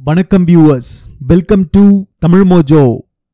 வணக்கம் viewers welcome to Tamil Mojo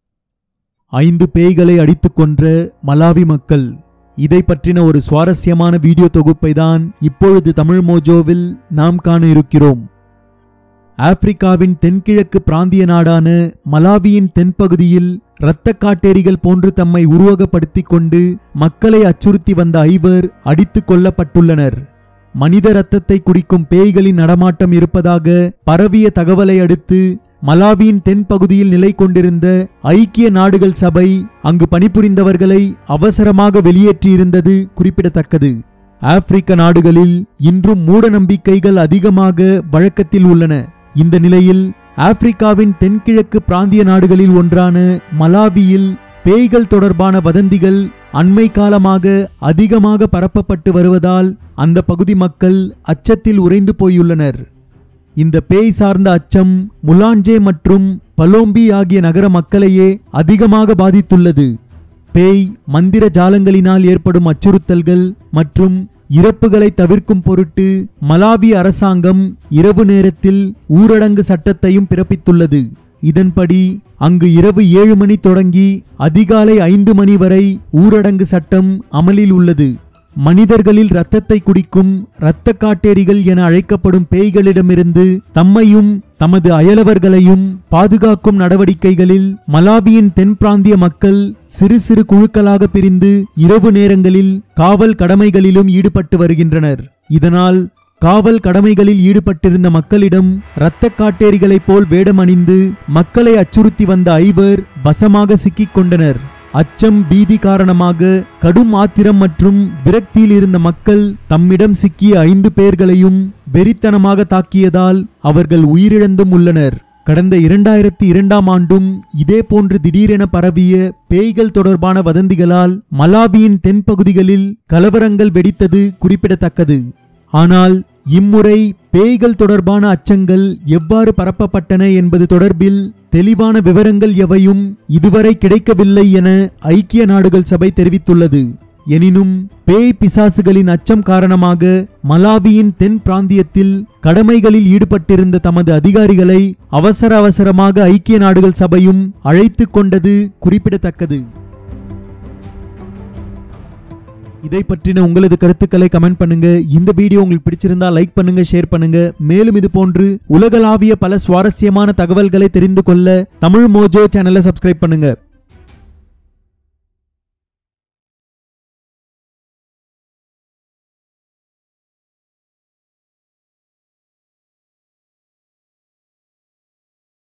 ஐந்து பேய்களை அடித்துக் கொன்ற மலாவி மக்கள் இதை பற்றின ஒரு சுவாரஸ்யமான வீடியோ தொகுப்பை தான் இப்பொழுது தமிழ் மோஜோவில் நாம் காண இருக்கிறோம் ஆப்பிரிக்காவின் தென்கிழக்கு பிராந்திய நாடான மலாவியின் தென்பகுதியில் இரத்தக் காட்டேரிகள் போன்று தம்மை உருவகப்படுத்திக் கொண்டு மக்களை அச்சுறுத்தி வந்த ஐவர் அடித்துக் கொல்லப்பட்டுள்ளனர் மனித ரத்தத்தை குடிக்கும் பேய்களின் நடமாட்டம் இருப்பதாக பரவிய தகவலை அடுத்து மலாவியின் தென்பகுதியில் நிலை கொண்டிருந்த ஐக்கிய நாடுகள் சபை அங்கு பணிபுரிந்தவர்களை அவசரமாக வெளியேற்றியிருந்தது குறிப்பிடத்தக்கது ஆப்பிரிக்க நாடுகளில் இன்றும் மூட நம்பிக்கைகள் அதிகமாக வழக்கத்தில் உள்ளன இந்த நிலையில் ஆப்பிரிக்காவின் தென்கிழக்கு பிராந்திய நாடுகளில் ஒன்றான மலாவியில் பேய்கள் தொடர்பான வதந்திகள் அண்மை காலமாக அதிகமாக பரப்பப்பட்டு வருவதால் அந்த பகுதி மக்கள் அச்சத்தில் உறைந்து போயுள்ளனர் இந்த பேய் சார்ந்த அச்சம் முலாஞ்சே மற்றும் பலோம்பி ஆகிய நகர மக்களையே அதிகமாக பாதித்துள்ளது பேய் மந்திர ஜாலங்களினால் ஏற்படும் அச்சுறுத்தல்கள் மற்றும் இறப்புகளை தவிர்க்கும் பொருட்டு மலாவி அரசாங்கம் இரவு நேரத்தில் ஊரடங்கு சட்டத்தையும் பிறப்பித்துள்ளது இதன்படி அங்கு இரவு ஏழு மணி தொடங்கி அதிகாலை ஐந்து மணி வரை ஊரடங்கு சட்டம் அமலில் உள்ளது மனிதர்களில் இரத்தத்தை குடிக்கும் இரத்த காட்டேரிகள் என அழைக்கப்படும் பேய்களிடமிருந்து தம்மையும் தமது அயலவர்களையும் பாதுகாக்கும் நடவடிக்கைகளில் மலாவியின் தென் பிராந்திய மக்கள் சிறு சிறு குழுக்களாக பிரிந்து இரவு நேரங்களில் காவல் கடமைகளிலும் ஈடுபட்டு வருகின்றனர் இதனால் காவல் கடமைகளில் ஈடுபட்டிருந்த மக்களிடம் இரத்தக் காட்டேரிகளைப் போல் வேடமணிந்து மக்களை அச்சுறுத்தி வந்த ஐவர் வசமாக சிக்கிக் கொண்டனர் அச்சம் பீதி காரணமாக கடும் ஆத்திரம் மற்றும் விரக்தியில் இருந்த மக்கள் தம்மிடம் சிக்கிய ஐந்து பேர்களையும் வெறித்தனமாக தாக்கியதால் அவர்கள் உயிரிழந்தும் உள்ளனர் கடந்த இரண்டாயிரத்தி இரண்டாம் ஆண்டும் இதே போன்று திடீரென பரவிய பேய்கள் தொடர்பான வதந்திகளால் மலாவியின் தென்பகுதிகளில் கலவரங்கள் வெடித்தது குறிப்பிடத்தக்கது ஆனால் இம்முறை பேய்கள் தொடர்பான அச்சங்கள் எவ்வாறு பரப்பப்பட்டன என்பது தொடர்பில் தெளிவான விவரங்கள் எவையும் இதுவரை கிடைக்கவில்லை என ஐக்கிய நாடுகள் சபை தெரிவித்துள்ளது எனினும் பேய் பிசாசுகளின் அச்சம் காரணமாக மலாவியின் தென் பிராந்தியத்தில் கடமைகளில் ஈடுபட்டிருந்த தமது அதிகாரிகளை அவசர அவசரமாக ஐக்கிய நாடுகள் சபையும் அழைத்துக் கொண்டது குறிப்பிடத்தக்கது இதை பற்றின உங்களது கருத்துக்களை கமெண்ட் பண்ணுங்க இந்த வீடியோ உங்களுக்கு பிடிச்சிருந்தா லைக் பண்ணுங்க ஷேர் பண்ணுங்க மேலும் இது போன்று உலகளாவிய பல சுவாரஸ்யமான தகவல்களை தெரிந்து கொள்ள தமிழ் மோஜோ சேனலை சப்ஸ்கிரைப் பண்ணுங்க